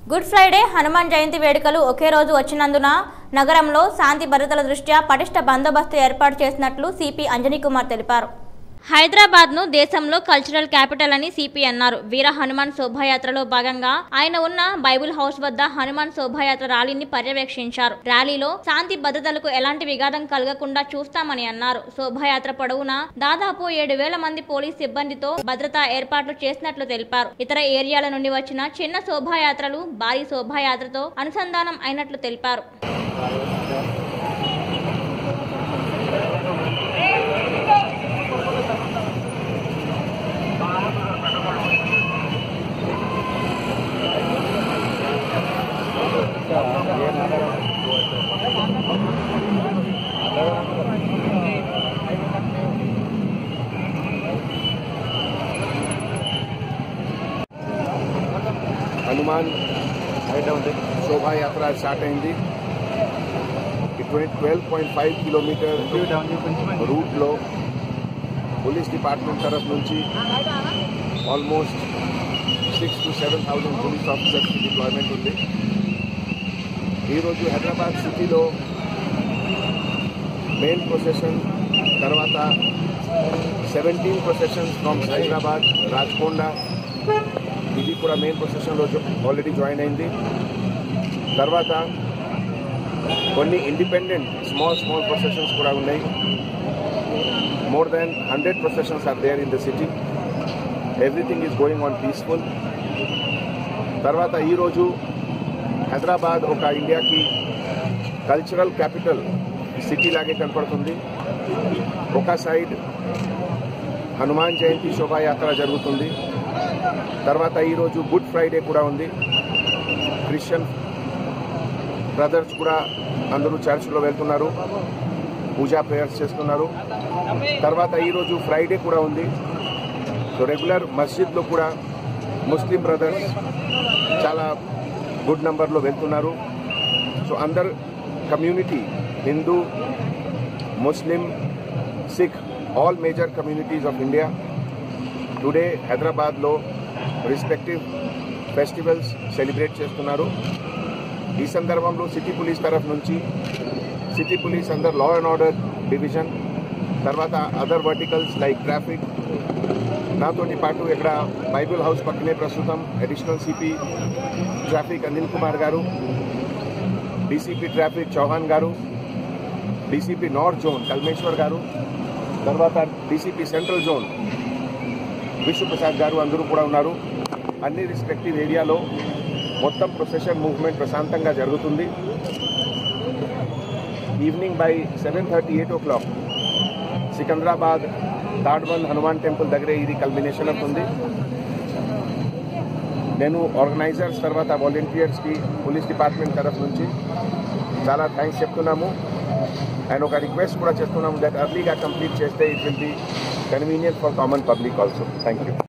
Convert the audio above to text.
good Friday Hanuman జయంతి వేడుకలు ఒకే రోజు వచ్చినందున నగరంలో శాంతి భద్రతల దృష్ట్యా పటిష్ట బందోబస్తు ఏర్పాటు చేసినట్లు సిపి అంజనీ కుమార్ తెలిపారు హైదరాబాద్ను దేశంలో కల్చరల్ క్యాపిటల్ అని సిపి అన్నారు వీర హనుమాన్ శోభాయాత్రలో భాగంగా ఆయన ఉన్న బైబుల్ హౌస్ వద్ద హనుమాన్ శోభాయాత్ర ర్యాలీని పర్యవేక్షించారు ర్యాలీలో శాంతి భద్రతలకు ఎలాంటి విఘాతం కలగకుండా చూస్తామని అన్నారు శోభాయాత్ర పొడవునా దాదాపు ఏడు వేల మంది పోలీస్ సిబ్బందితో భద్రతా ఏర్పాట్లు చేసినట్లు తెలిపారు ఇతర ఏరియాల నుండి వచ్చిన చిన్న శోభాయాత్రలు భారీ శోభాయాత్రతో అనుసంధానం అయినట్లు తెలిపారు హనుమాన్ శోభాయాత్ర స్టార్ట్ అయింది ట్వెల్వ్ పాయింట్ ఫైవ్ కిలోమీటర్ రూట్లో పోలీస్ డిపార్ట్మెంట్ తరఫు నుంచి almost six to seven thousand police officers deployment ఉంది ఈరోజు హైదరాబాద్ సిటీలో మెయిన్ ప్రొసెషన్ తర్వాత seventeen processions from Hyderabad Rajkonda ఇది కూడా మెయిన్ ప్రొసెషన్లో ఆల్రెడీ జాయిన్ అయింది తర్వాత కొన్ని ఇండిపెండెంట్ స్మాల్ స్మాల్ ప్రొసెషన్స్ కూడా ఉన్నాయి more than hundred processions are there in the city everything is going on peaceful తర్వాత ఈరోజు హైదరాబాద్ ఒక ఇండియాకి కల్చరల్ క్యాపిటల్ సిటీ లాగే కనపడుతుంది ఒక సైడ్ హనుమాన్ జయంతి శోభాయాత్ర జరుగుతుంది తర్వాత ఈరోజు గుడ్ ఫ్రైడే కూడా ఉంది క్రిస్టియన్ బ్రదర్స్ కూడా అందరూ చర్చ్లో వెళ్తున్నారు పూజా ప్రేయర్స్ చేస్తున్నారు తర్వాత ఈరోజు ఫ్రైడే కూడా ఉంది సో రెగ్యులర్ మస్జిద్లో కూడా ముస్లిం బ్రదర్స్ చాలా గుడ్ నంబర్లో వెళ్తున్నారు సో అందరు community Hindu Muslim Sikh all major communities of India today హైదరాబాద్లో రెస్పెక్టివ్ ఫెస్టివల్స్ సెలబ్రేట్ చేస్తున్నారు ఈ సందర్భంలో సిటీ పోలీస్ తరఫు నుంచి city police under law and order division తర్వాత అదర్ వర్టికల్స్ లైక్ ట్రాఫిక్ నాతోటి పాటు ఇక్కడ బైబుల్ హౌస్ పక్కనే ప్రస్తుతం additional CP traffic Anil Kumar garu DCP traffic Chauhan గారు డీసీపీ నార్త్ జోన్ కల్మేశ్వర్ గారు తర్వాత డీసీపీ సెంట్రల్ జోన్ విశ్వప్రసాద్ గారు అందరూ కూడా ఉన్నారు అన్ని రెస్పెక్టివ్ ఏరియాలో మొత్తం ప్రొసెషన్ మూవ్మెంట్ ప్రశాంతంగా జరుగుతుంది evening by seven thirty eight o'clock Secunderabad Tadwal Hanuman temple దగ్గరే ఇది కల్మినేషన్ అవుతుంది నేను ఆర్గనైజర్స్ తర్వాత వాలంటీర్స్కి పోలీస్ డిపార్ట్మెంట్ తరఫు నుంచి చాలా థ్యాంక్స్ చెప్తున్నాము అండ్ ఒక రిక్వెస్ట్ కూడా చేస్తున్నాము దట్ అర్లీగా కంప్లీట్ చేస్తే it will be convenient for common public also thank you